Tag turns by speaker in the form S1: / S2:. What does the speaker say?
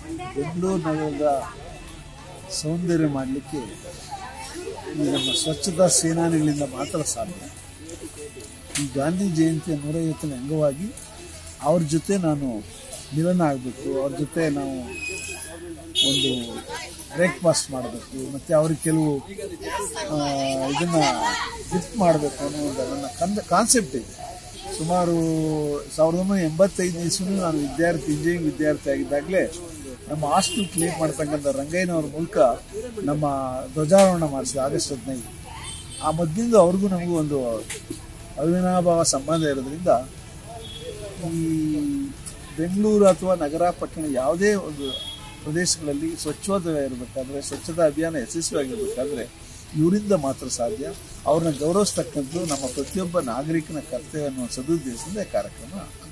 S1: ಬೆಂಗಳೂರು ನಗರದ ಸೌಂದರ್ಯ ಮಾಡಲಿಕ್ಕೆ ಈ ನಮ್ಮ ಸ್ವಚ್ಛತಾ ಸೇನಾನಿಗಳಿಂದ ಮಾತ್ರ ಸಾಧ್ಯ ಈ ಗಾಂಧಿ ಜಯಂತಿಯ ನೂರೈವತ್ತನೇ ಅಂಗವಾಗಿ ಅವ್ರ ಜೊತೆ ನಾನು ಮಿಲನ ಆಗಬೇಕು ಅವ್ರ ಜೊತೆ ನಾವು ಒಂದು ಬ್ರೇಕ್ಫಾಸ್ಟ್ ಮಾಡಬೇಕು ಮತ್ತು ಅವ್ರಿಗೆ ಕೆಲವು ಆ, ಇದನ್ನ ಗಿಫ್ಟ್ ಮಾಡಬೇಕು ಅನ್ನೋ ಒಂದು ನನ್ನ ಕಂದ ಕಾನ್ಸೆಪ್ಟ್ ಇದೆ ಸುಮಾರು ಸಾವಿರದ ಒಂಬೈನೂರ ಎಂಬತ್ತೈದು ಇಸ್ವಿ ನಾನು ವಿದ್ಯಾರ್ಥಿ ಇಂಜಿನಿಯರಿಂಗ್ ವಿದ್ಯಾರ್ಥಿ ಆಗಿದ್ದಾಗಲೇ ನಮ್ಮ ಹಾಸ್ಟೆಲ್ ಕ್ಲೀನ್ ಮಾಡ್ತಕ್ಕಂಥ ರಂಗಯ್ಯನವ್ರ ಮೂಲಕ ನಮ್ಮ ಧ್ವಜಾರೋಹಣ ಮಾಡಿಸಿದೆ ಆಗಸ್ಟ್ ಹದಿನೈದು ಆ ಮೊದಲಿಂದ ಅವ್ರಿಗೂ ನಮಗೂ ಒಂದು ಅವಿನಾಭಾವ ಸಂಬಂಧ ಇರೋದ್ರಿಂದ ಈ ಬೆಂಗಳೂರು ಅಥವಾ ನಗರ ಪಟ್ಟಣ ಯಾವುದೇ ಒಂದು ಪ್ರದೇಶಗಳಲ್ಲಿ ಸ್ವಚ್ಛತೆ ಇರಬೇಕಾದ್ರೆ ಸ್ವಚ್ಛತಾ ಅಭಿಯಾನ ಯಶಸ್ವಿಯಾಗಿರ್ಬೇಕಾದ್ರೆ ಇವರಿಂದ ಮಾತ್ರ ಸಾಧ್ಯ ಅವ್ರನ್ನ ಗೌರವಿಸ್ತಕ್ಕಂಥದ್ದು ನಮ್ಮ ಪ್ರತಿಯೊಬ್ಬ ನಾಗರಿಕನ ಕರ್ತವ್ಯ ಅನ್ನುವ ಸದುದ್ದೇಶದಿಂದ ಈ ಕಾರ್ಯಕ್ರಮ